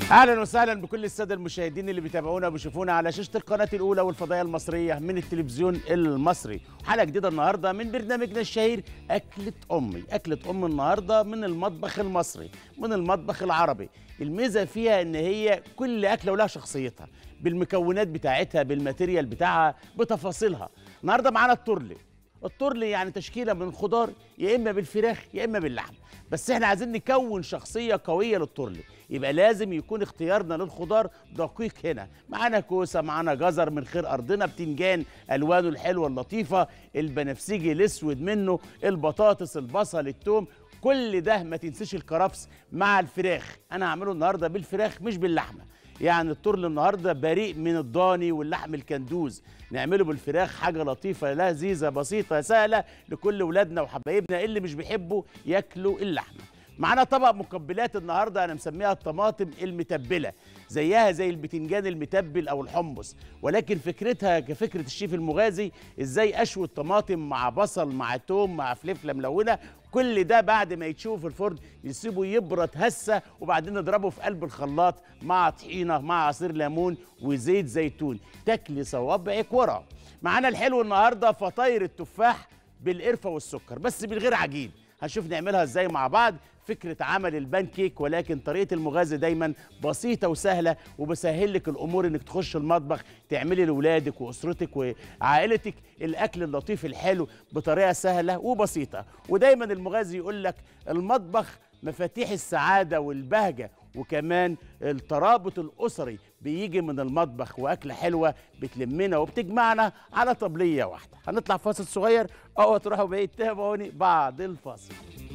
اهلا وسهلا بكل الساده المشاهدين اللي بيتابعونا وبيشوفونا على شاشه القناه الاولى والفضائيه المصريه من التلفزيون المصري حلقه جديده النهارده من برنامجنا الشهير اكله امي اكله ام النهارده من المطبخ المصري من المطبخ العربي الميزه فيها ان هي كل اكله ولها شخصيتها بالمكونات بتاعتها بالماتيريال بتاعها بتفاصيلها النهارده معانا التورلي التورلي يعني تشكيله من الخضار يا اما بالفراخ يا اما باللحم بس احنا عايزين نكون شخصيه قويه للتورلي يبقى لازم يكون اختيارنا للخضار دقيق هنا معانا كوسه معانا جزر من خير ارضنا بتنجان الوانه الحلوه اللطيفه البنفسجي الاسود منه البطاطس البصل التوم كل ده ما تنسيش الكرفس مع الفراخ انا هعمله النهارده بالفراخ مش باللحمه يعني التورل النهارده بريء من الضاني واللحم الكندوز نعمله بالفراخ حاجه لطيفه لذيذه بسيطه سهله لكل ولادنا وحبايبنا اللي مش بيحبوا ياكلوا اللحمه معانا طبق مقبلات النهارده انا مسميها الطماطم المتبله زيها زي البتنجان المتبل او الحمص ولكن فكرتها كفكره الشيف المغازي ازاي اشوي الطماطم مع بصل مع توم مع فلفله ملونه كل ده بعد ما يتشوه في الفرن يسيبه يبرد هسه وبعدين نضربه في قلب الخلاط مع طحينه مع عصير ليمون وزيت زيتون تاكلي صوابعك ورا معانا الحلو النهارده فطاير التفاح بالقرفه والسكر بس من غير عجين هنشوف نعملها ازاي مع بعض فكرة عمل البان كيك ولكن طريقة المغازي دايما بسيطة وسهلة وبسهل لك الأمور إنك تخش المطبخ تعملي لأولادك وأسرتك وعائلتك الأكل اللطيف الحلو بطريقة سهلة وبسيطة ودايما المغازي يقول لك المطبخ مفاتيح السعادة والبهجة وكمان الترابط الأسري بيجي من المطبخ وأكلة حلوة بتلمنا وبتجمعنا على طبلية واحدة هنطلع فاصل صغير أو تروحوا بعيد تابعوني بعد الفاصل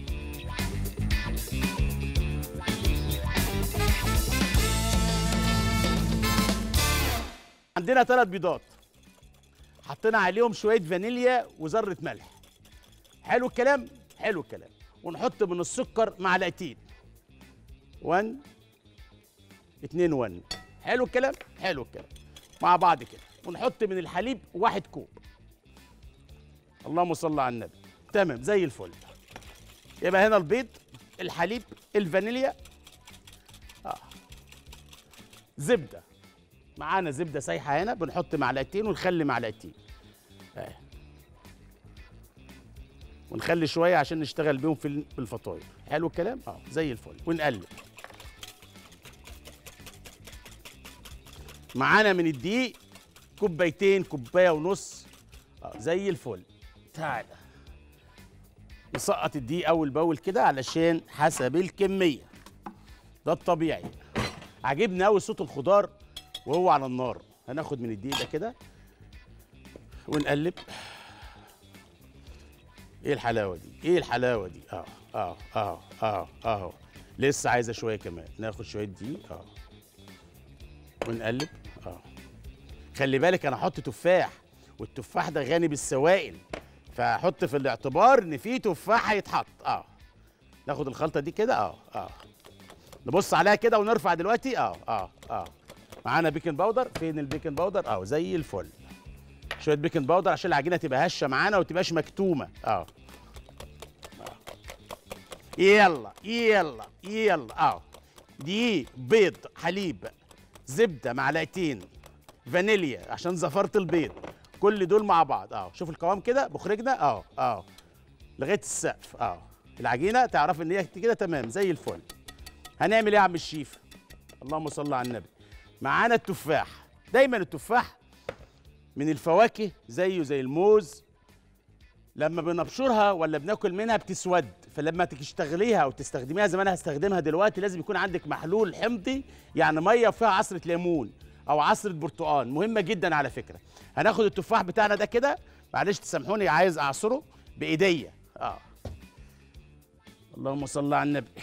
عندنا ثلاث بيضات حطينا عليهم شويه فانيليا وذره ملح حلو الكلام حلو الكلام ونحط من السكر معلقتين 1 2 1 حلو الكلام حلو الكلام مع بعض كده ونحط من الحليب واحد كوب اللهم صل على النبي تمام زي الفل يبقى هنا البيض الحليب الفانيليا آه. زبده معانا زبده سايحه هنا بنحط معلقتين ونخلي معلقتين آه. ونخلي شويه عشان نشتغل بيهم في الفطاير حلو الكلام اه زي الفل ونقلب معانا من الدقيق كوبايتين كوبايه ونص اه زي الفل تعالى نسقط الدقيق اول باول كده علشان حسب الكميه ده الطبيعي عاجبني قوي صوت الخضار وهو على النار هناخد من الدقيق ده كده ونقلب ايه الحلاوه دي ايه الحلاوه دي اه اه اه اه اه لسه عايزه شويه كمان ناخد شويه دقيق اه ونقلب اه خلي بالك انا احط تفاح والتفاح ده غني بالسوائل فحط في الاعتبار ان في تفاح هيتحط اه ناخد الخلطه دي كده اه اه نبص عليها كده ونرفع دلوقتي اه اه اه معانا بيكنج باودر فين البيكنج باودر اه زي الفل شويه بيكنج باودر عشان العجينه تبقى هشه معانا وما تبقاش مكتومه اه يلا يلا يلا اه دي بيض حليب زبده معلقتين فانيليا عشان زفرت البيض كل دول مع بعض اه شوف القوام كده مخرجنا اه اه لغايه السقف اه العجينه تعرف ان هي كده تمام زي الفل هنعمل ايه يا عم الشيف اللهم صل على النبي معانا التفاح دايما التفاح من الفواكه زيه زي الموز لما بنبشرها ولا بناكل منها بتسود فلما تشتغليها او تستخدميها زي ما انا هستخدمها دلوقتي لازم يكون عندك محلول حمضي يعني ميه فيها عصره ليمون او عصره برتقال مهمه جدا على فكره هناخد التفاح بتاعنا ده كده معلش تسامحوني عايز اعصره بايديا اه اللهم صل على النبي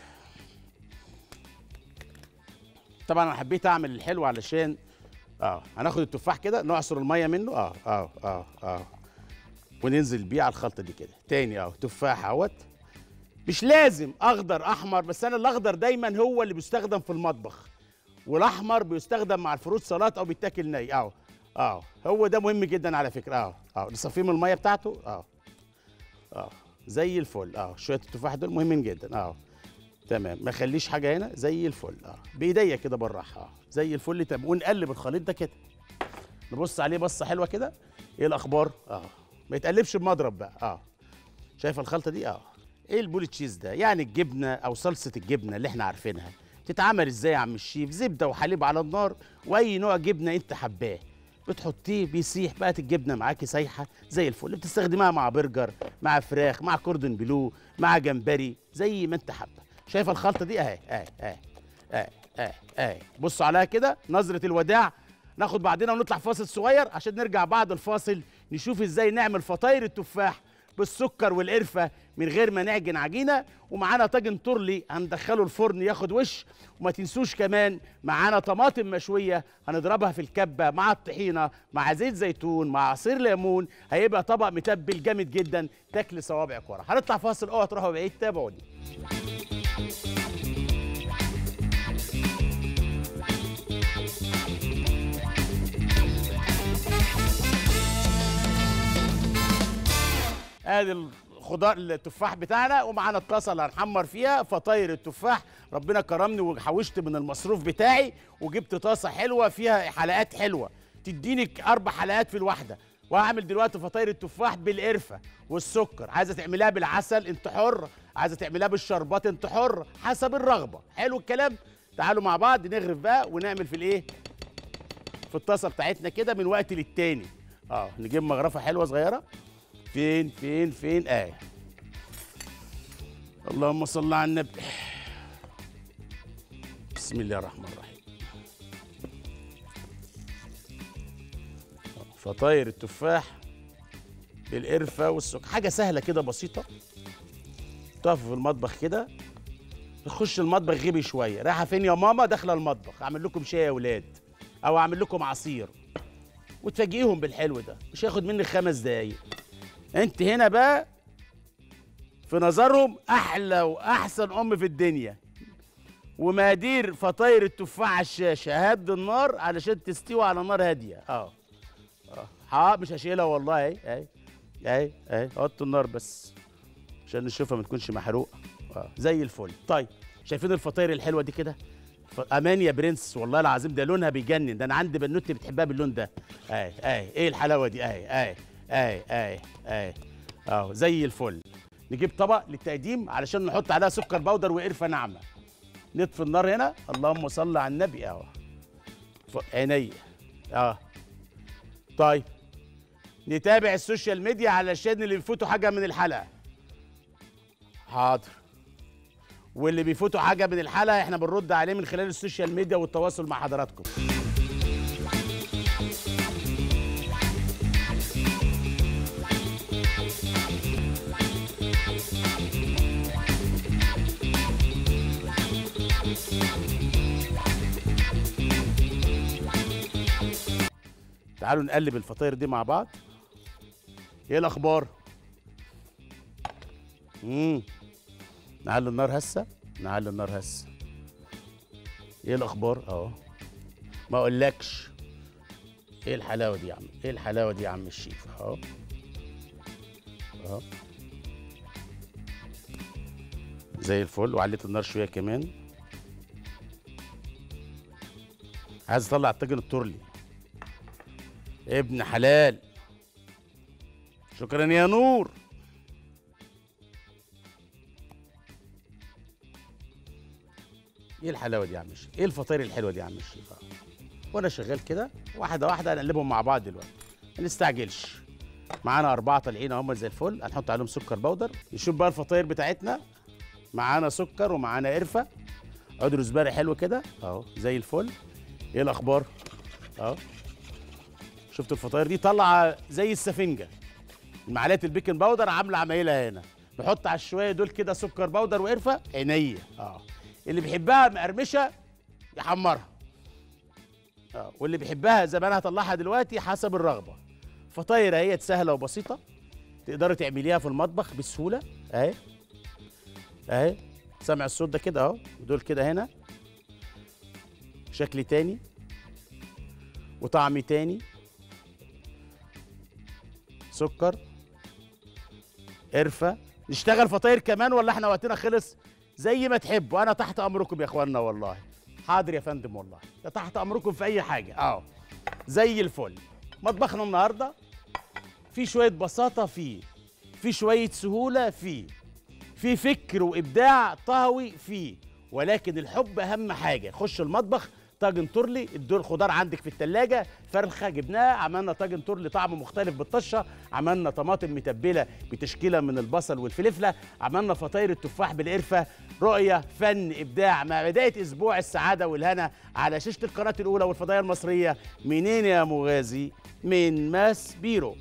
طبعا انا حبيت اعمل الحلو علشان اه هناخد التفاح كده نعصر الميه منه اه اه اه اه وننزل بيه على الخلطه دي كده تاني اه تفاح اهوت مش لازم اخضر احمر بس انا الاخضر دايما هو اللي بيستخدم في المطبخ والاحمر بيستخدم مع الفروت سلطه او بيتاكل ني اه اه هو ده مهم جدا على فكره اه اه نصفيه من الميه بتاعته اه اه زي الفل اه شويه التفاح دول مهمين جدا اه تمام ما خليش حاجه هنا زي الفل اه بايديا كده بالراحه اه زي الفل تمام ونقلب الخليط ده كده نبص عليه بصه حلوه كده ايه الاخبار اه ما يتقلبش بمضرب بقى اه شايف الخلطه دي اه ايه البول تشيز ده يعني الجبنه او صلصه الجبنه اللي احنا عارفينها تتعمل ازاي يا عم الشيف زبده وحليب على النار واي نوع جبنه انت حباه بتحطيه بيسيح بقت الجبنه معاكي سايحه زي الفل بتستخدمها مع برجر مع فراخ مع كوردون بلو مع جمبري زي ما انت حابه شايف الخلطه دي اهي اهي اهي اهي اهي اهي بصوا عليها كده نظره الوداع ناخد بعدين ونطلع فاصل صغير عشان نرجع بعد الفاصل نشوف ازاي نعمل فطاير التفاح بالسكر والقرفه من غير ما نعجن عجينه ومعانا طاجن تورلي هندخله الفرن ياخد وش وما تنسوش كمان معانا طماطم مشويه هنضربها في الكبه مع الطحينه مع زيت زيتون مع عصير ليمون هيبقى طبق متبل جامد جدا تاكل صوابعك ورا هنطلع فاصل اوعى تروحوا بعيد تابعوني ادي الخضار التفاح بتاعنا ومعانا الطاسه اللي هنحمر فيها فطاير التفاح ربنا كرمني وحوشت من المصروف بتاعي وجبت طاسه حلوه فيها حلقات حلوه تديني اربع حلقات في الواحده وهعمل دلوقتي فطاير التفاح بالقرفه والسكر عايزه تعمليها بالعسل انت حر عايزه تعمليها بالشربات انت حر حسب الرغبه حلو الكلام تعالوا مع بعض نغرف بقى ونعمل في الايه في الطاسه بتاعتنا كده من وقت للتاني اه نجيب مغرفه حلوه صغيره فين فين فين آية اللهم صل على النبي بسم الله الرحمن الرحيم فطاير التفاح بالقرفة والسكر حاجة سهلة كده بسيطة تقف في المطبخ كده تخش المطبخ غيبي شوية رايحة فين يا ماما داخلة المطبخ أعمل لكم شاي يا ولاد أو أعمل لكم عصير وتفاجئيهم بالحلو ده مش هياخد منك خمس دقايق انت هنا بقى في نظرهم احلى واحسن ام في الدنيا ومقادير فطاير التفاح على الشاشه هد النار علشان تستوي على نار هاديه اه اه ها مش هشيلها والله اهي اهي اهي اهي حط النار بس عشان نشوفها ما تكونش محروقه اه زي الفل طيب شايفين الفطاير الحلوه دي كده امان يا برنس والله العظيم ده لونها بيجنن ده انا عندي بنوتي بتحبها باللون ده اهي اهي ايه الحلاوه دي اهي اهي اهي اهي اهي اهو زي الفل نجيب طبق للتقديم علشان نحط عليها سكر بودر وقرفه ناعمه نطفي النار هنا اللهم صل على النبي اهو عينيا اه طيب نتابع السوشيال ميديا علشان اللي بيفوتوا حاجه من الحلقه حاضر واللي بيفوتوا حاجه من الحلقه احنا بنرد عليه من خلال السوشيال ميديا والتواصل مع حضراتكم تعالوا نقلب الفطاير دي مع بعض ايه الاخبار امم نعلي النار هسه نعلي النار هسه ايه الاخبار اهو ما اقولكش ايه الحلاوه دي يا عم ايه الحلاوه دي يا عم الشيف اهو اهو زي الفل وعليت النار شويه كمان عايز اطلع الطاجن التورلي ابن حلال شكرا يا نور ايه الحلاوه دي يا عم الشيخ ايه الفطاير الحلوه دي يا عم الشيخ وانا شغال كده واحده واحده هنقلبهم مع بعض دلوقتي ما نستعجلش معانا اربعه طالعين اهم زي الفل هنحط عليهم سكر بودر نشوف بقى الفطاير بتاعتنا معانا سكر ومعانا قرفه عود روزباري حلو كده اهو زي الفل ايه الاخبار اهو شفت الفطاير دي طالعه زي السفنجه معلقه البيكنج باودر عامله عمايلها هنا نحط على الشويه دول كده سكر بودر وقرفه عينيا اه اللي بيحبها مقرمشه يحمرها اه واللي بيحبها زي ما انا هطلعها دلوقتي حسب الرغبه فطاير اهي سهله وبسيطه تقدري تعمليها في المطبخ بسهوله اهي اهي سامع الصوت ده كده اهو ودول كده هنا شكل تاني وطعم تاني سكر قرفه نشتغل فطاير كمان ولا احنا وقتنا خلص زي ما تحبوا انا تحت امركم يا اخوانا والله حاضر يا فندم والله ده تحت امركم في اي حاجه اه زي الفل مطبخنا النهارده في شويه بساطه فيه في شويه سهوله فيه في فكر وابداع طهوي فيه ولكن الحب اهم حاجه خش المطبخ طاجن تورلي الدور الخضار عندك في التلاجة فرخه جبناها عملنا طاجن تورلي طعمه مختلف بالطشه عملنا طماطم متبله بتشكيله من البصل والفلفله عملنا فطاير التفاح بالقرفه رؤيه فن ابداع مع بدايه اسبوع السعاده والهنا على شاشه القناه الاولى والفضائيه المصريه منين يا مغازي من ماس بيرو